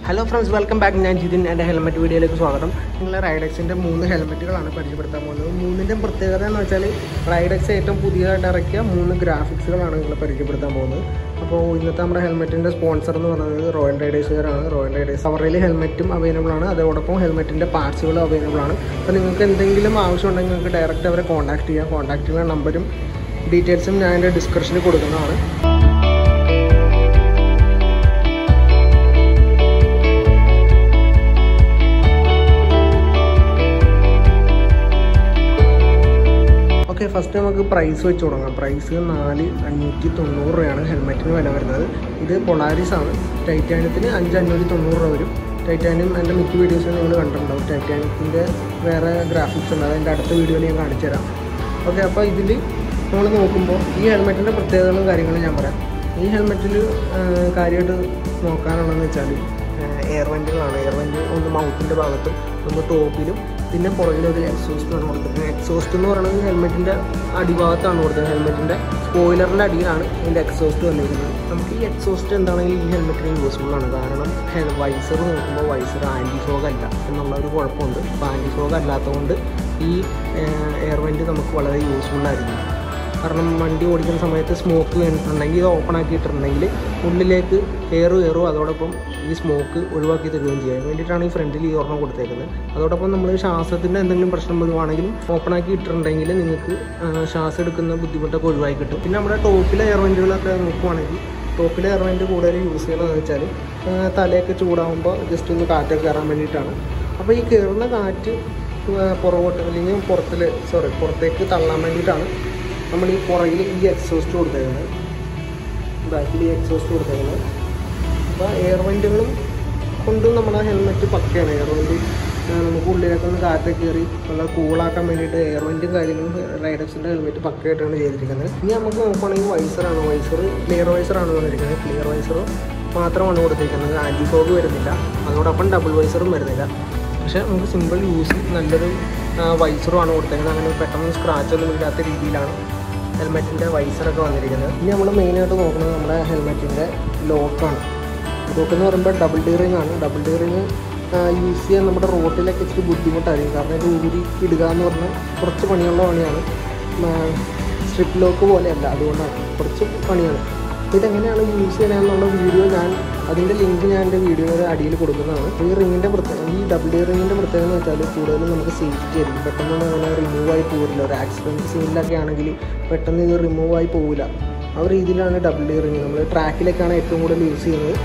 hello friends welcome back ഞാൻ ജിതിൻ എൻ്റെ helmet വീഡിയോയിലേക്ക് സ്വാഗതം നിങ്ങൾ റൈഡക്സിൻ്റെ മൂന്ന് ഹെൽമെറ്റുകളാണ് പരിചയപ്പെടുത്താൻ പോകുന്നത് മൂന്നിൻ്റെ പ്രത്യേകത എന്ന് വെച്ചാൽ റൈഡക്സ് ഏറ്റവും പുതിയതായിട്ട് ഇറക്കിയ മൂന്ന് ഗ്രാഫിക്സുകളാണ് നിങ്ങൾ പരിചയപ്പെടുത്താൻ പോകുന്നത് അപ്പോൾ ഇന്നത്തെ നമ്മുടെ ഹെൽമെറ്റിൻ്റെ സ്പോൺസർ എന്ന് പറയുന്നത് റോയൽ റൈഡേഴ്സുകാരാണ് റോയൽ റൈഡേഴ്സ് അവരുടെ ഹെൽമെറ്റും അവൈലബിൾ ആണ് അതോടൊപ്പം ഹെൽമെറ്റിൻ്റെ പാർട്സുകളും അവൈലബിൾ ആണ് അപ്പോൾ നിങ്ങൾക്ക് എന്തെങ്കിലും ആവശ്യമുണ്ടെങ്കിൽ നിങ്ങൾക്ക് ഡയറക്റ്റ് അവരെ കോൺടാക്ട് ചെയ്യാം കോൺടാക്ട് ചെയ്യുന്ന നമ്പരും ഡീറ്റെയിൽസും ഞാൻ എൻ്റെ ഡിസ്ക്രിപ്ഷനിൽ കൊടുക്കുന്നതാണ് ഓക്കെ ഫസ്റ്റ് നമുക്ക് പ്രൈസ് വെച്ച് തുടങ്ങാം പ്രൈസ് നാല് അഞ്ഞൂറ്റി തൊണ്ണൂറ് രൂപയാണ് ഹെൽമെറ്റിന് വില വരുന്നത് ഇത് പൊളാരിസ് ആണ് ടൈറ്റാനിയത്തിന് അഞ്ച് അഞ്ഞൂറ്റി തൊണ്ണൂറ് രൂപ വരും ടൈറ്റാനിയം എൻ്റെ മിക്ക വീഡിയോസിൽ നിങ്ങൾ കണ്ടിട്ടുണ്ടാവും ടൈറ്റാനിയത്തിൻ്റെ വേറെ ഗ്രാഫിക്സ് ഉണ്ട് അതിൻ്റെ അടുത്ത വീഡിയോയിൽ ഞാൻ കാണിച്ചു തരാം ഓക്കെ അപ്പോൾ ഇതിൽ നമ്മൾ നോക്കുമ്പോൾ ഈ ഹെൽമെറ്റിൻ്റെ പ്രത്യേകതകളും കാര്യങ്ങളും ഞാൻ പറയാം ഈ ഹെൽമെറ്റിൽ കാര്യമായിട്ട് നോക്കാനുള്ളതെന്ന് വെച്ചാൽ എയർ വെൻറ്റുകളാണ് എയർ വെൻറ്റ് ഒന്ന് മൗത്തിൻ്റെ ഭാഗത്തും ഒന്ന് ടോപ്പിലും പിന്നെ പുറകിൽ ഒരു എക്സോസ്റ്റ് ആണ് കൊടുത്തിരിക്കുന്നത് എക്സോസ്റ്റ് എന്ന് പറയുന്നത് ഹെൽമെറ്റിൻ്റെ അടിഭാഗത്താണ് കൊടുത്തത് ഹെൽമെറ്റിൻ്റെ സ്പോയിലറിൻ്റെ അടിയിലാണ് ഇതിൻ്റെ എക്സോസ്റ്റ് വന്നിരിക്കുന്നത് നമുക്ക് ഈ എക്സോസ്റ്റ് എന്താണെങ്കിലും ഈ ഹെൽമെറ്റിന് യൂസ്ഫുൾ ആണ് കാരണം വൈസർ നോക്കുമ്പോൾ വൈസർ ആൻറ്റി ഫോഗ് അല്ല എന്നുള്ള ഒരു കുഴപ്പമുണ്ട് അപ്പോൾ ആൻറ്റി ഫോഗ് അല്ലാത്തതുകൊണ്ട് ഈ എയർ വെൻറ്റ് നമുക്ക് വളരെ യൂസ്ഫുൾ ആയിരിക്കും കാരണം വണ്ടി ഓടിക്കുന്ന സമയത്ത് സ്മോക്ക് വേണ്ടിയിട്ടുണ്ടെങ്കിൽ ഇത് ഓപ്പൺ ആക്കിയിട്ടുണ്ടെങ്കിൽ ഉള്ളിലേക്ക് എയർ കയറും അതോടൊപ്പം ഈ സ്മോക്ക് ഒഴിവാക്കി തരുകയും ചെയ്യാൻ വേണ്ടിയിട്ടാണ് ഈ ഫ്രണ്ടിൽ ഈ ഓർമ്മ കൊടുത്തേക്കുന്നത് അതോടൊപ്പം നമ്മൾ ശ്വാസത്തിൻ്റെ എന്തെങ്കിലും പ്രശ്നം വരുവാണെങ്കിലും ഓപ്പൺ ആക്കി ഇട്ടിട്ടുണ്ടെങ്കിൽ നിങ്ങൾക്ക് ശ്വാസം എടുക്കുന്ന ബുദ്ധിമുട്ടൊക്കെ ഒഴിവാക്കി കിട്ടും പിന്നെ നമ്മുടെ ടോപ്പിലെ എയർ വെൻറ്റുകളൊക്കെ നോക്കുവാണെങ്കിൽ ടോപ്പിലെ എയർ വെൻറ്റ് കൂടുതൽ യൂസ് ചെയ്യുന്നതെന്ന് വെച്ചാൽ തലയൊക്കെ ചൂടാകുമ്പോൾ ജസ്റ്റ് ഒന്ന് കാറ്റൊക്കെ കയറാൻ വേണ്ടിയിട്ടാണ് അപ്പോൾ ഈ കയറുന്ന കാറ്റ് പുറകോട്ട് അല്ലെങ്കിൽ പുറത്തിൽ സോറി പുറത്തേക്ക് തള്ളാൻ വേണ്ടിയിട്ടാണ് നമ്മൾ ഈ പുറകിൽ ഈ എക്സോസ്റ്റ് കൊടുത്തേക്കുന്നത് ബാക്കിൽ ഈ എക്സോസ്റ്റ് കൊടുത്തേക്കുന്നത് അപ്പോൾ എയർ വെൻറ്റുകളും കൊണ്ടും നമ്മുടെ ഹെൽമെറ്റ് പക്കയാണ് എയർ വെൻറ്റ് നമുക്ക് ഉള്ളിലൊക്കെ ഒന്ന് കാറ്റൊക്കെ കയറി നല്ല കൂളാക്കാൻ വേണ്ടിയിട്ട് എയർ വെൻറ്റും കാര്യങ്ങളും റൈഡക്സിൻ്റെ ഹെൽമെറ്റ് പക്കയായിട്ടാണ് ചെയ്തിരിക്കുന്നത് ഇനി നമുക്ക് നോക്കുകയാണെങ്കിൽ വൈസറാണ് വൈസർ ക്ലിയർ വൈസറാണ് വന്നിരിക്കുന്നത് ക്ലിയർ വൈസർ മാത്രമാണ് കൊടുത്തിരിക്കുന്നത് ആൻറ്റി ഫോഗ് വരുന്നില്ല അതോടൊപ്പം ഡബിൾ വൈസറും വരുന്നില്ല പക്ഷേ നമുക്ക് സിമ്പിൾ യൂസ് നല്ലൊരു വൈസറുമാണ് കൊടുത്തേക്കുന്നത് അങ്ങനെ പെട്ടെന്ന് സ്ക്രാച്ച് ഒന്നും ഇല്ലാത്ത രീതിയിലാണ് ഹെൽമെറ്റിൻ്റെ വൈസറൊക്കെ വന്നിരിക്കുന്നത് ഇനി നമ്മൾ മെയിനായിട്ട് നോക്കുന്നത് നമ്മുടെ ഹെൽമെറ്റിൻ്റെ ലോക്കാണ് ലോക്ക് എന്ന് പറയുമ്പോൾ ഡബിൾ ഡീറിങ് ആണ് ഡബിൾ ഡീറിങ് യൂസ് ചെയ്യാൻ നമ്മുടെ റോട്ടിലൊക്കെ ഇച്ചിരി ബുദ്ധിമുട്ടായിരിക്കും കാരണം ഇത് ഊരി ഇടുക എന്ന് പറഞ്ഞാൽ കുറച്ച് പണിയുള്ള പണിയാണ് സ്ട്രിപ്പ് ലോക്ക് പോലെയല്ല അതുകൊണ്ടാണ് കുറച്ച് പണിയാണ് ഇതെങ്ങനെയാണ് യൂസ് ചെയ്യണമെന്നുള്ള വീഡിയോ ഞാൻ അതിൻ്റെ ലിങ്ക് ഞാൻ എൻ്റെ വീഡിയോയുടെ അടിയിൽ കൊടുക്കുന്നതാണ് ഈ റിങ്ങിൻ്റെ പ്രത്യേകത ഈ ഡബിൾ ഡി റിങ്ങിൻ്റെ പ്രത്യേകത എന്ന് വെച്ചാൽ കൂടുതലും നമുക്ക് സേഫ്റ്റി ആയിരിക്കും പെട്ടെന്ന് അങ്ങനെ റിമൂവ് ആയി പോകില്ല ഒരു ആക്സിഡൻറ്റ് സീനിലൊക്കെ ആണെങ്കിൽ പെട്ടെന്ന് ഇത് റിമൂവ് ആയി പോകില്ല ആ ഒരു രീതിയിലാണ് ഡബിൾ ഡി റിങ് നമ്മൾ ട്രാക്കിലൊക്കെയാണ് ഏറ്റവും കൂടുതൽ യൂസ് ചെയ്യുന്നത്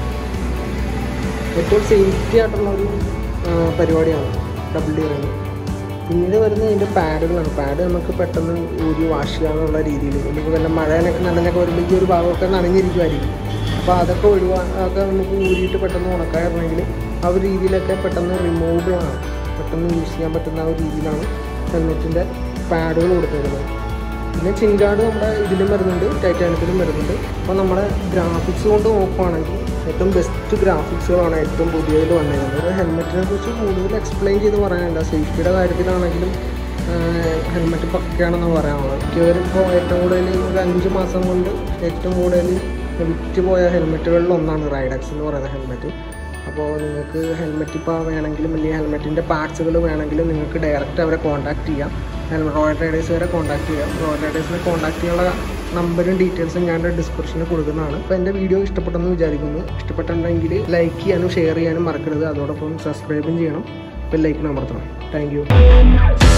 ഏറ്റവും സേഫ്റ്റി ആയിട്ടുള്ള ഒരു പരിപാടിയാണ് ഡബിൾ ഡി റിങ് പിന്നീട് വരുന്നത് അതിൻ്റെ പാഡുകളാണ് പാഡ് നമുക്ക് പെട്ടെന്ന് ഊരി വാഷ് ചെയ്യാന്നുള്ള രീതിയിൽ നമുക്ക് വല്ല മഴയൊക്കെ നനഞ്ഞൊക്കെ വരുമ്പോൾ ഈ ഒരു ഭാഗമൊക്കെ നനഞ്ഞിരിക്കുമായിരിക്കും അപ്പോൾ അതൊക്കെ ഒഴിവാക്കെ നമുക്ക് ഊരിയിട്ട് പെട്ടെന്ന് ഉണക്കായിരുന്നെങ്കിൽ ആ ഒരു രീതിയിലൊക്കെ പെട്ടെന്ന് റിമൂവബിൾ ആണ് പെട്ടെന്ന് യൂസ് ചെയ്യാൻ പറ്റുന്ന ആ ഒരു രീതിയിലാണ് ഹെൽമെറ്റിൻ്റെ പാഡുകൾ കൊടുത്തിരിക്കുന്നത് പിന്നെ ചിൻഗാർഡ് നമ്മുടെ ഇതിലും വരുന്നുണ്ട് ടൈറ്റാനിയത്തിലും വരുന്നുണ്ട് അപ്പോൾ നമ്മുടെ ഗ്രാഫിക്സ് കൊണ്ട് നോക്കുവാണെങ്കിൽ ഏറ്റവും ബെസ്റ്റ് ഗ്രാഫിക്സുകളാണ് ഏറ്റവും പുതിയതിൽ വന്നിരുന്നത് ഒരു ഹെൽമെറ്റിനെ കുറിച്ച് കൂടുതൽ എക്സ്പ്ലെയിൻ ചെയ്ത് പറയാനില്ല സേഫ്റ്റിയുടെ കാര്യത്തിലാണെങ്കിലും ഹെൽമെറ്റ് പക്കയാണെന്ന് പറയാനുള്ളത് മിക്കവരും ഇപ്പോൾ ഏറ്റവും കൂടുതൽ ഒരു അഞ്ച് മാസം കൊണ്ട് ഏറ്റവും കൂടുതൽ വിറ്റ് പോയ ഹെൽമെറ്റുകളിൽ ഒന്നാണ് റൈഡക്സ് എന്ന് പറയുന്ന ഹെൽമെറ്റ് അപ്പോൾ നിങ്ങൾക്ക് ഹെൽമെറ്റ് ഇപ്പോൾ വേണമെങ്കിലും അല്ലെങ്കിൽ ഹെൽമെറ്റിൻ്റെ പാർട്സുകൾ വേണമെങ്കിലും നിങ്ങൾക്ക് ഡയറക്റ്റ് അവരെ കോൺടാക്ട് ചെയ്യാം റോയൽ റൈഡേഴ്സ് വരെ കോൺടാക്ട് ചെയ്യാം റോയൽ റൈഡേഴ്സിനെ കോൺടാക്ട് ചെയ്യാനുള്ള നമ്പറും ഡീറ്റെയിൽസും ഞാൻ ഡിസ്ക്രിപ്ഷനിൽ കൊടുക്കുന്നതാണ് അപ്പോൾ എൻ്റെ വീഡിയോ ഇഷ്ടപ്പെട്ടെന്ന് വിചാരിക്കുന്നു ഇഷ്ടപ്പെട്ടിട്ടുണ്ടെങ്കിൽ ലൈക്ക് ചെയ്യാനും ഷെയർ ചെയ്യാനും മറക്കരുത് അതോടൊപ്പം സബ്സ്ക്രൈബും ചെയ്യണം ബെല്ലൈക്കൺ അമർത്തണം താങ്ക്